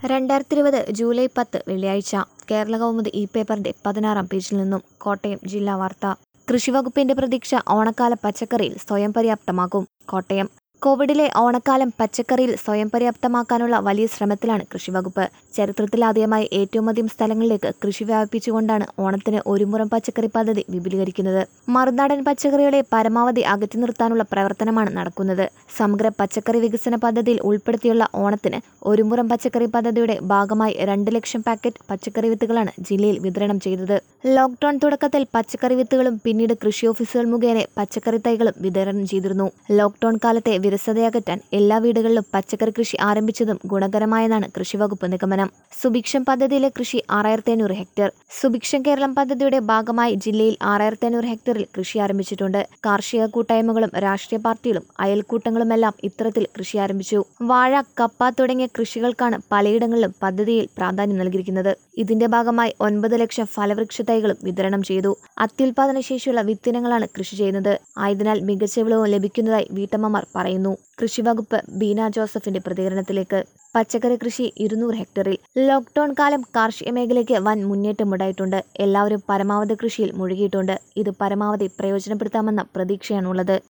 രണ്ടായിരത്തി ഇരുപത് ജൂലൈ പത്ത് വെള്ളിയാഴ്ച കേരള കൗമുദി ഈ പേപ്പറിന്റെ പതിനാറാം പേജിൽ നിന്നും കോട്ടയം ജില്ലാ വാർത്ത കൃഷിവകുപ്പിന്റെ പ്രതീക്ഷ ഓണക്കാല പച്ചക്കറിയിൽ സ്വയം പര്യാപ്തമാക്കും കോട്ടയം കോവിഡിലെ ഓണക്കാലം പച്ചക്കറിയിൽ സ്വയം പര്യാപ്തമാക്കാനുള്ള വലിയ ശ്രമത്തിലാണ് കൃഷിവകുപ്പ് ചരിത്രത്തിലാദ്യമായി ഏറ്റവും അധികം സ്ഥലങ്ങളിലേക്ക് കൃഷി വ്യാപിപ്പിച്ചുകൊണ്ടാണ് ഓണത്തിന് ഒരു മുറം പച്ചക്കറി പദ്ധതി വിപുലീകരിക്കുന്നത് മറുനാടൻ പച്ചക്കറികളെ പരമാവധി അകറ്റി നിർത്താനുള്ള പ്രവർത്തനമാണ് നടക്കുന്നത് സമഗ്ര പച്ചക്കറി വികസന പദ്ധതിയിൽ ഉൾപ്പെടുത്തിയുള്ള ഓണത്തിന് ഒരു മുറം പച്ചക്കറി പദ്ധതിയുടെ ഭാഗമായി രണ്ട് ലക്ഷം പാക്കറ്റ് പച്ചക്കറി വിത്തുകളാണ് ജില്ലയിൽ വിതരണം ചെയ്തത് ലോക്ഡൌൺ തുടക്കത്തിൽ പച്ചക്കറി വിത്തുകളും പിന്നീട് കൃഷി ഓഫീസുകൾ മുഖേന പച്ചക്കറി തൈകളും വിതരണം ചെയ്തിരുന്നു ലോക്ഡൌൺ കാലത്തെ വിരസതയകറ്റാൻ എല്ലാ വീടുകളിലും പച്ചക്കറി കൃഷി ആരംഭിച്ചതും ഗുണകരമായെന്നാണ് കൃഷിവകുപ്പ് നിഗമനം സുഭിക്ഷം പദ്ധതിയിലെ കൃഷി ആറായിരത്തി അഞ്ഞൂറ് ഹെക്ടർ സുഭിക്ഷം കേരളം പദ്ധതിയുടെ ഭാഗമായി ജില്ലയിൽ ആറായിരത്തി അഞ്ഞൂറ് ഹെക്ടറിൽ കൃഷി ആരംഭിച്ചിട്ടുണ്ട് കാർഷിക കൂട്ടായ്മകളും രാഷ്ട്രീയ പാർട്ടികളും അയൽക്കൂട്ടങ്ങളുമെല്ലാം ഇത്തരത്തിൽ കൃഷി ആരംഭിച്ചു വാഴ കപ്പ തുടങ്ങിയ കൃഷികൾക്കാണ് പലയിടങ്ങളിലും പദ്ധതിയിൽ പ്രാധാന്യം നൽകിയിരിക്കുന്നത് ഇതിന്റെ ഭാഗമായി ഒൻപത് ലക്ഷം ഫലവൃക്ഷ തൈകളും വിതരണം ചെയ്തു അത്യുൽപാദന ശേഷിയുള്ള വിത്തിനങ്ങളാണ് കൃഷി ചെയ്യുന്നത് ആയതിനാൽ മികച്ച വിളവ് ലഭിക്കുന്നതായി വീട്ടമ്മമാർ പറയുന്നു കൃഷിവകുപ്പ് ബീന ജോസഫിന്റെ പ്രതികരണത്തിലേക്ക് പച്ചക്കറി കൃഷി ഇരുന്നൂറ് ഹെക്ടറിൽ ലോക്ഡൌൺ കാലം കാർഷിക മേഖലയ്ക്ക് വൻ മുന്നേറ്റമുണ്ടായിട്ടുണ്ട് എല്ലാവരും പരമാവധി കൃഷിയിൽ മുഴുകിയിട്ടുണ്ട് ഇത് പരമാവധി പ്രയോജനപ്പെടുത്താമെന്ന പ്രതീക്ഷയാണുള്ളത്